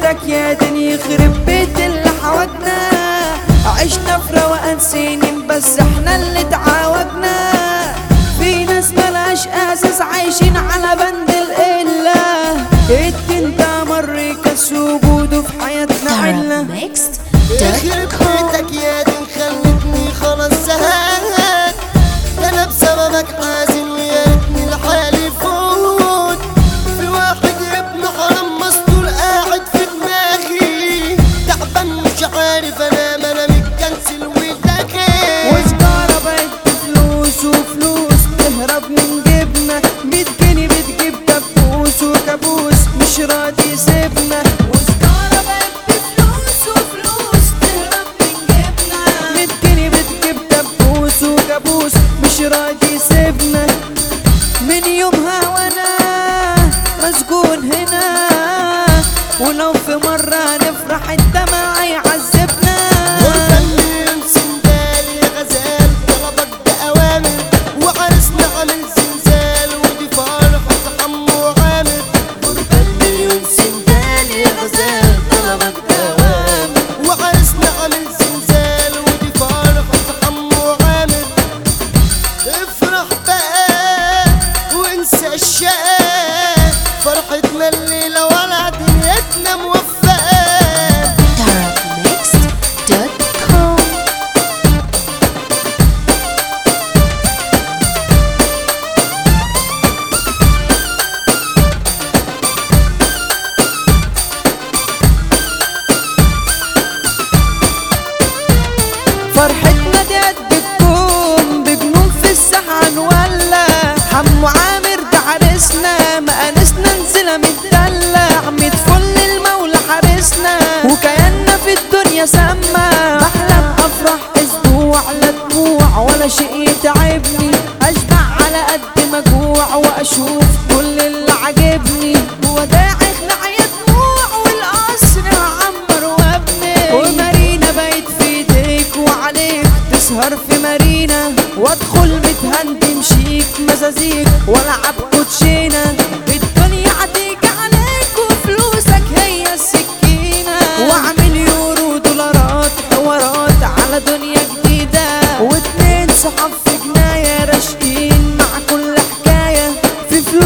بيتك يا دنيا يخرب بيت اللي حوجنا عشنا في روقان سنين بس احنا اللي تعاوجنا في ناس ملاش اساس عايشين على بند القله الدين ده مر كاس وجوده في حياتنا عله يخرب Therapmix.com بيتك يا دين خلتني خلاص زهقان انا بسببك حزين ويا ريتني لحالي فوت في واحد ابن حرام مسطول قاعد في دماغي تعبان مش عارف انام انا متكنسل وداخل وسجارة بقت بفلوس وفلوس تهرب من جبنا ميت جنيه بتجيب دبوس وكابوس مش راضي يسيبنا وسجارة بقت بفلوس وفلوس تهرب من جبنا ميت جنيه بتجيب دبوس وكابوس مش راضي يسيبنا من يومها وانا مسجون هنا ولو في مرة نفرح الدمع يعذبنا غربة اللي سندال يا غزال طلبك بأوامر وعرسنا عامل زلزال ودي فرحة حمو عامر غربة المليون سندال يا غزال طلبك بأوامر وعرسنا عامل زلزال ودي فرحة حمو عامر افرح بقى وانسى الشقاء فرحتنا الليلة ولا دنيتنا موفقة Therapmix.com فرحتنا دي قد الكون بجنون في الساحة نولع حمو عامر ده عرسنا مقانسنا نزلة متدلع متفل المولى حارسنا وكياننا في الدنيا سما بحلم افرح اسبوع لا دموع ولا شيء يتعبني اشبع على قد ما اجوع واشوف كل اللي عاجبني وداعي اخلع يا دموع والقصر هعمر وابني ومارينا بقت في ايديك وعليك تسهر في مارينا وادخل متهندم شيك مزازيك والعب كوتشينه الدنيا هتيجي عليك وفلوسك هي السكينه واعمل يورو دولارات حوارات على دنيا جديده واتنين صحاب في جنايه راشقين مع كل حكايه في فلوس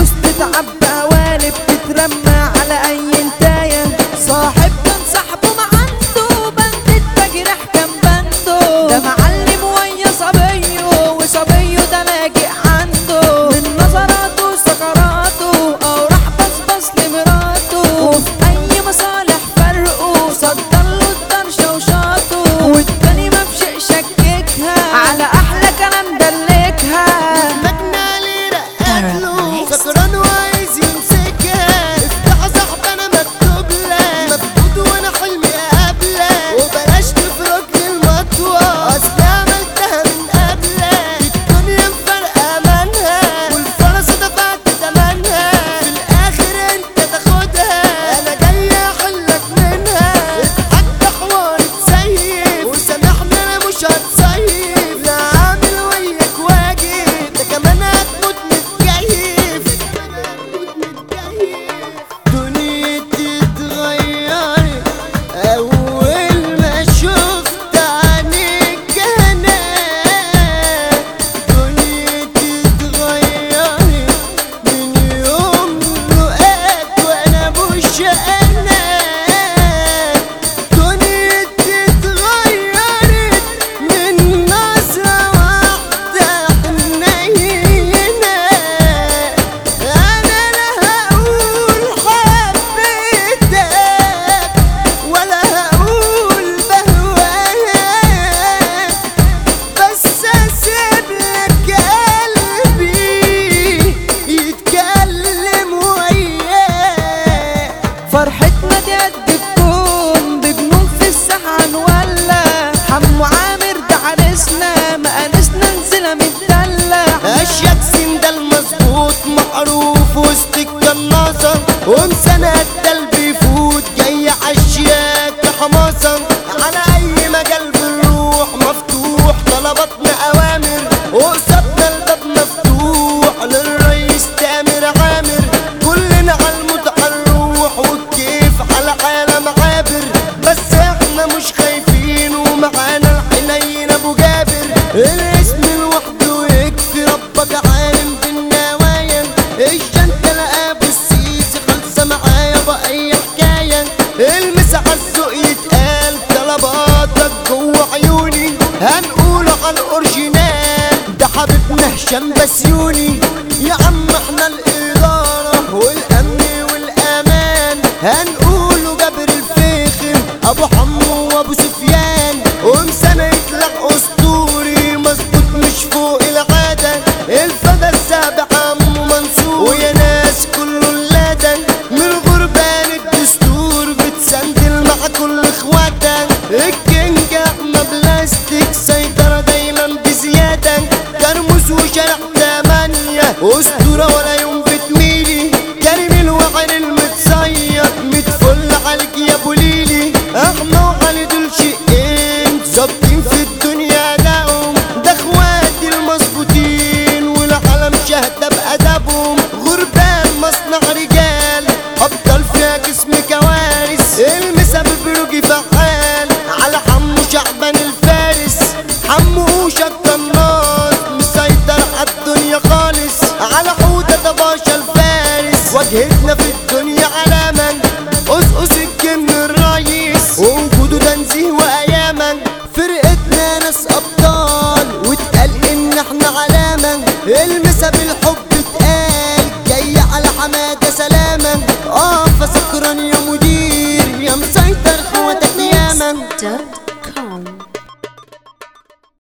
هنقوله على الاورجينال ده حبيبنا هشام بسيوني يا عم احنا الاداره والامن والامان هنقوله جابر الفخم ابو حمو وابو سفيان ومسامة يطلع اسطوري مظبوط مش فوق العاده الفدا السابع عمو منصور ويا ناس كله اللادن من غربان الدستور بتسندل مع كل اخواتك الكينج احمد بلاستيك سيطرة دايما بزيادة كرموز وشارع تمانية اسطورة ولا يوم بتميلي كريم الوعر المتصيد متفل عليك يا ابو ليلي احنا وعلي دول شقين ظابطين في الدنيا لهم ده اخواتي المظبوطين والعالم شهدة بأدبهم غربان مصنع رجال أبطال فيها جسم كوارث المسا ببروجي فعال على حمو شعبان الفارس حمو شك النار مسيطر على الدنيا خالص على حودة باشا الفارس واجهتنا في الدنيا علامة قصقص الجن الرئيس ووجوده تنزيه واياما فرقتنا ناس ابطال واتقال ان احنا علامة المسا بالحب اتقال جاي على حمادة سلامة اه فسكران يا مدير يا مسيطر قوتك ياما dot